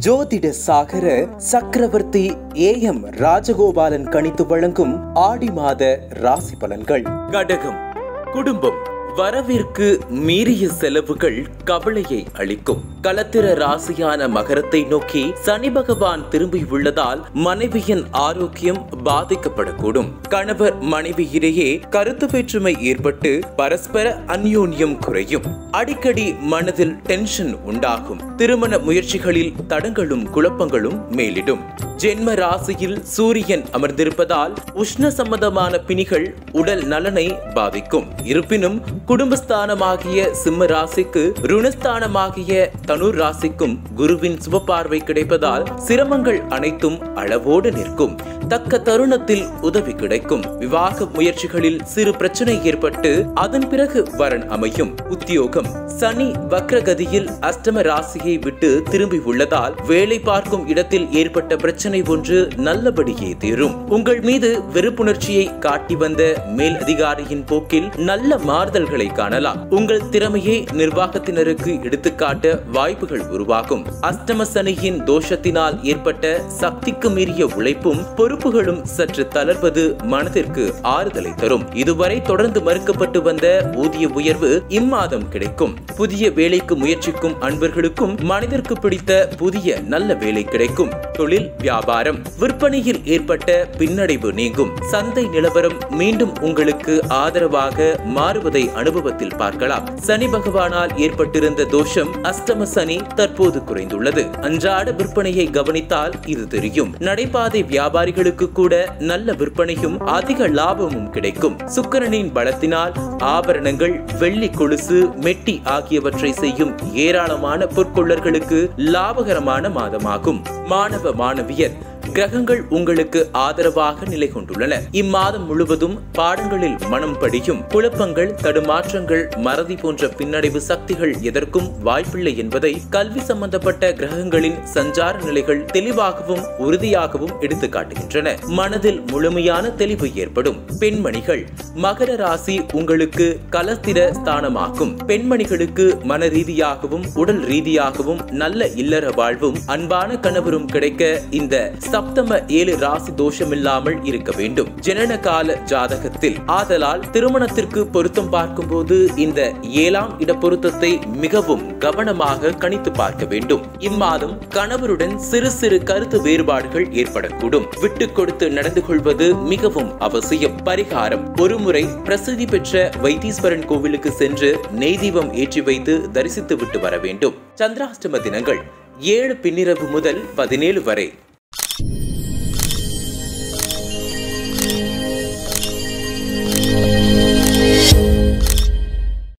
ஜோதிட சாகர சக்கரவர்த்தி A M Rajagopalan கணித்து வழங்கும் ஆடி மாத ராசி பலன்கள் கடகம் குடும்பம் வரவிற்கு மீறிய செலவுகள் கவலையை அளிக்கும் கலத்திர ராசியான மகரத்தை நோக்கி சனி பகவான் திரும்பியுள்ளதால் மனைவியின் ஆரோக்கியம் பாதிக்கப்படக்கூடும் கணவர் மனைவி இடையே கருத்து வேற்றுமை ஏற்பட்டு பரஸ்பர அந்யோன்யம் குறையும் அடிக்கடி மனதில் டென்ஷன் உண்டாகும் திருமண முயற்சிகளில் தடங்களும் குழப்பங்களும் மேலிடும் ஜென்ம ராசியில் சூரியன் அமர்ந்திருப்பதால் உஷ்ண சம்பந்தமான பிணிகள் உடல் நலனை பாதிக்கும் இருப்பினும் குடும்பஸ்தானமாகிய சிம்ம ராசிக்கு ருணஸ்தானமாகிய தனுர் ராசிக்கும் குருவின் சுபபார்வை கிடைப்பதால் சிரமங்கள் அனைத்தும் அளவோடு நிற்கும் தக்க தருணத்தில் உதவி கிடைக்கும் விவாக முயற்சிகளில் சிறு பிரச்சனை ஏற்பட்டு அதன் பிறகு வரன் அமையும் உத்தியோகம் சனி வக்ரகதியில் அஷ்டம ராசியை விட்டு திரும்பி உள்ளதால் வேலை பார்க்கும் இடத்தில் ஏற்பட்ட பிரச்சனை ஒன்று நல்லபடியே தீரும் உங்கள் மீது வெறுப்புணர்ச்சியை காட்டி வந்த மேல் அதிகாரியின் போக்கில் நல்ல மாறுதல்களை காணலாம் உங்கள் திறமையை நிர்வாகத்தினருக்கு எடுத்துக்காட்ட வாய்ப்புகள் உருவாகும் அஷ்டம சனியின் தோஷத்தினால் ஏற்பட்ட சக்திக்கு மீறிய உழைப்பும் பொறுப்புகளும் சற்று தளர்வது மனதிற்கு ஆறுதலை தரும் இதுவரை தொடர்ந்து மறுக்கப்பட்டு வந்த ஊதிய உயர்வு இம்மாதம் கிடைக்கும் புதிய வேலைக்கு முயற்சிக்கும் அன்பர்களுக்கும் மனிதருக்கு பிடித்த புதிய நல்ல வேலை கிடைக்கும் தொழில் வியாபாரம் விற்பனையில் ஏற்பட்ட பின்னடைவு நீங்கும் சந்தை நிலவரம் மீண்டும் உங்களுக்கு ஆதரவாக மாறுவதை அனுபவத்தில் பார்க்கலாம் சனி பகவானால் ஏற்பட்டிருந்த தோஷம் அஷ்டம சனி தற்போது குறைந்துள்ளது அன்றாட விற்பனையை கவனித்தால் இது தெரியும் நடைபாதை வியாபாரிகளுக்கு கூட நல்ல விற்பனையும் அதிக லாபமும் கிடைக்கும் சுக்கிரனின் பலத்தினால் ஆபரணங்கள் வெள்ளி கொலுசு மெட்டி ஆகியவற்றை செய்யும் ஏராளமான பொற்கொள்ளர்களுக்கு லாபகரமான மாதமாகும் மாணவ மாணவியர் கிரகங்கள் உங்களுக்கு ஆதரவாக நிலை கொண்டுள்ளன இம்மாதம் முழுவதும் பாடங்களில் மனம் படியும் குழப்பங்கள் தடுமாற்றங்கள் மறதி போன்ற பின்னடைவு சக்திகள் எதற்கும் வாய்ப்பில்லை என்பதை கல்வி சம்பந்தப்பட்ட கிரகங்களின் சஞ்சார நிலைகள் தெளிவாகவும் உறுதியாகவும் எடுத்து காட்டுகின்றன மனதில் முழுமையான தெளிவு ஏற்படும் பெண்மணிகள் மகர ராசி உங்களுக்கு கலத்திர ஸ்தானமாகும் பெண்மணிகளுக்கு மன ரீதியாகவும் உடல் ரீதியாகவும் நல்ல இல்லற வாழ்வும் அன்பான கணவரும் கிடைக்க இந்த சப்தம ஏழு ராசி தோஷமில்லாமல் இருக்க வேண்டும் ஜனன கால ஜாதகத்தில் ஆதலால் திருமணத்திற்கு பொருத்தம் பார்க்கும்போது இந்த ஏழாம் இட பொருத்தத்தை மிகவும் கவனமாக கணித்து பார்க்க வேண்டும் இம்மாதம் கணவருடன் சிறு சிறு கருத்து வேறுபாடுகள் ஏற்படக்கூடும் விட்டு கொடுத்து நடந்து கொள்வது மிகவும் அவசியம் பரிகாரம் ஒருமுறை பிரசித்தி பெற்ற வைத்தீஸ்வரன் கோவிலுக்கு சென்று நெய் தீபம் ஏற்றி வைத்து தரிசித்து விட்டு வர வேண்டும் சந்திராஷ்டம தினங்கள் ஏழு பின்னிரவு முதல் பதினேழு வரை